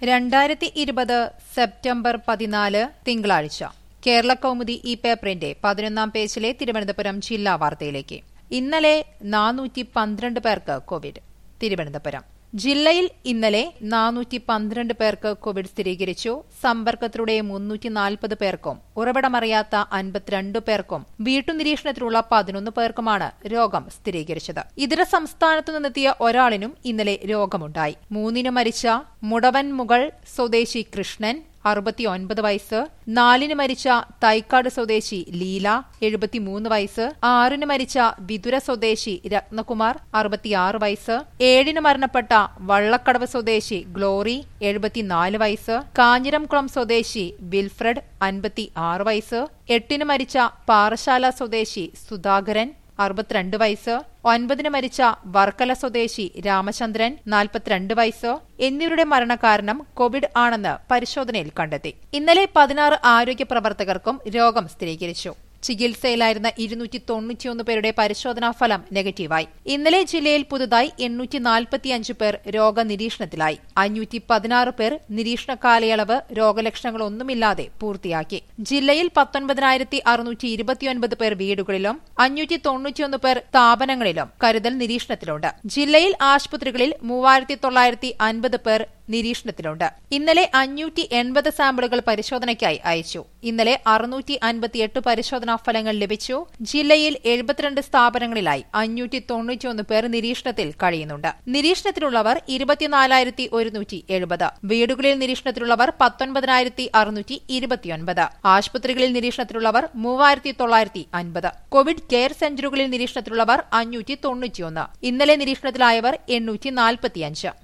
രണ്ടായിരത്തി ഇരുപത് സെപ്റ്റംബർ പതിനാല് തിങ്കളാഴ്ച കേരള കൗമുദി ഈ പേപ്പറിന്റെ പതിനൊന്നാം പേജിലെ തിരുവനന്തപുരം ജില്ലാ വാർത്തയിലേക്ക് ഇന്നലെ നാനൂറ്റി പന്ത്രണ്ട് പേർക്ക് കോവിഡ് തിരുവനന്തപുരം ജില്ലയിൽ ഇന്നലെ നാനൂറ്റി പന്ത്രണ്ട് പേർക്ക് കോവിഡ് സ്ഥിരീകരിച്ചു സമ്പർക്കത്തിലൂടെ മുന്നൂറ്റി നാൽപ്പത് പേർക്കും ഉറവിടമറിയാത്ത അൻപത്തിരണ്ട് പേർക്കും വീട്ടുനിരീക്ഷണത്തിലുള്ള പതിനൊന്ന് പേർക്കുമാണ് രോഗം സ്ഥിരീകരിച്ചത് ഇതര സംസ്ഥാനത്തു നിന്നെത്തിയ ഒരാളിനും ഇന്നലെ രോഗമുണ്ടായി മൂന്നിന് മരിച്ച മുടവൻ മുകൾ സ്വദേശി കൃഷ്ണൻ അറുപത്തിയൊൻപത് വയസ്സ് നാലിന് മരിച്ച തൈക്കാട് സ്വദേശി ലീല എഴുപത്തിമൂന്ന് വയസ്സ് ആറിന് മരിച്ച വിതുര സ്വദേശി രത്നകുമാർ അറുപത്തിയാറ് വയസ്സ് ഏഴിന് മരണപ്പെട്ട വള്ളക്കടവ് സ്വദേശി ഗ്ലോറി എഴുപത്തിനാല് വയസ്സ് കാഞ്ഞിരംകുളം സ്വദേശി വിൽഫ്രഡ് അൻപത്തി ആറ് വയസ്സ് എട്ടിന് മരിച്ച പാറശാല സ്വദേശി സുധാകരൻ അറുപത്തിരണ്ട് വയസ്സ് ഒൻപതിന് മരിച്ച വർക്കല സ്വദേശി രാമചന്ദ്രൻ നാൽപ്പത്തിരണ്ട് വയസ്സ് എന്നിവരുടെ മരണകാരണം കോവിഡ് ആണെന്ന് പരിശോധനയിൽ കണ്ടെത്തി ഇന്നലെ പതിനാറ് ആരോഗ്യ പ്രവർത്തകർക്കും രോഗം സ്ഥിരീകരിച്ചു ചികിത്സയിലായിരുന്ന ഇരുന്നൂറ്റി തൊണ്ണൂറ്റിയൊന്ന് പേരുടെ പരിശോധനാ ഫലം നെഗറ്റീവായി ഇന്നലെ ജില്ലയിൽ പുതുതായി എണ്ണൂറ്റി നാൽപ്പത്തിയഞ്ച് പേർ രോഗനിരീക്ഷണത്തിലായി അഞ്ഞൂറ്റി പതിനാറ് പേർ നിരീക്ഷണ കാലയളവ് രോഗലക്ഷണങ്ങളൊന്നുമില്ലാതെ പൂർത്തിയാക്കി ജില്ലയിൽ പത്തൊൻപതിനായിരത്തി അറുന്നൂറ്റി ഇരുപത്തിയൊൻപത് പേർ വീടുകളിലും അഞ്ഞൂറ്റി തൊണ്ണൂറ്റിയൊന്ന് പേർ സ്ഥാപനങ്ങളിലും കരുതൽ നിരീക്ഷണത്തിലുണ്ട് ജില്ലയിൽ ആശുപത്രികളിൽ മൂവായിരത്തി തൊള്ളായിരത്തി അൻപത് പേർ നിരീക്ഷണത്തിലുണ്ട് ഇന്നലെ അഞ്ഞൂറ്റി എൺപത് സാമ്പിളുകൾ പരിശോധനയ്ക്കായി അയച്ചു ഇന്നലെ അറുന്നൂറ്റി അൻപത്തിയെട്ട് പരിശോധനാ ഫലങ്ങൾ ലഭിച്ചു ജില്ലയിൽ എഴുപത്തിരണ്ട് സ്ഥാപനങ്ങളിലായി അഞ്ഞൂറ്റി തൊണ്ണൂറ്റിയൊന്ന് പേർ നിരീക്ഷണത്തിൽ കഴിയുന്നുണ്ട് നിരീക്ഷണത്തിലുള്ളവർ ഇരുപത്തിനാലായിരത്തി ഒരുന്നൂറ്റി എഴുപത് വീടുകളിൽ നിരീക്ഷണത്തിലുള്ളവർ പത്തൊൻപതിനായിരത്തി അറുന്നൂറ്റി ഇരുപത്തിയൊൻപത് ആശുപത്രികളിൽ നിരീക്ഷണത്തിലുള്ളവർ മൂവായിരത്തി തൊള്ളായിരത്തി അൻപത് കോവിഡ് കെയർ സെന്ററുകളിൽ നിരീക്ഷണത്തിലുള്ളവർ അഞ്ഞൂറ്റി തൊണ്ണൂറ്റിയൊന്ന് ഇന്നലെ നിരീക്ഷണത്തിലായവർ എണ്ണൂറ്റി നാൽപ്പത്തിയഞ്ച്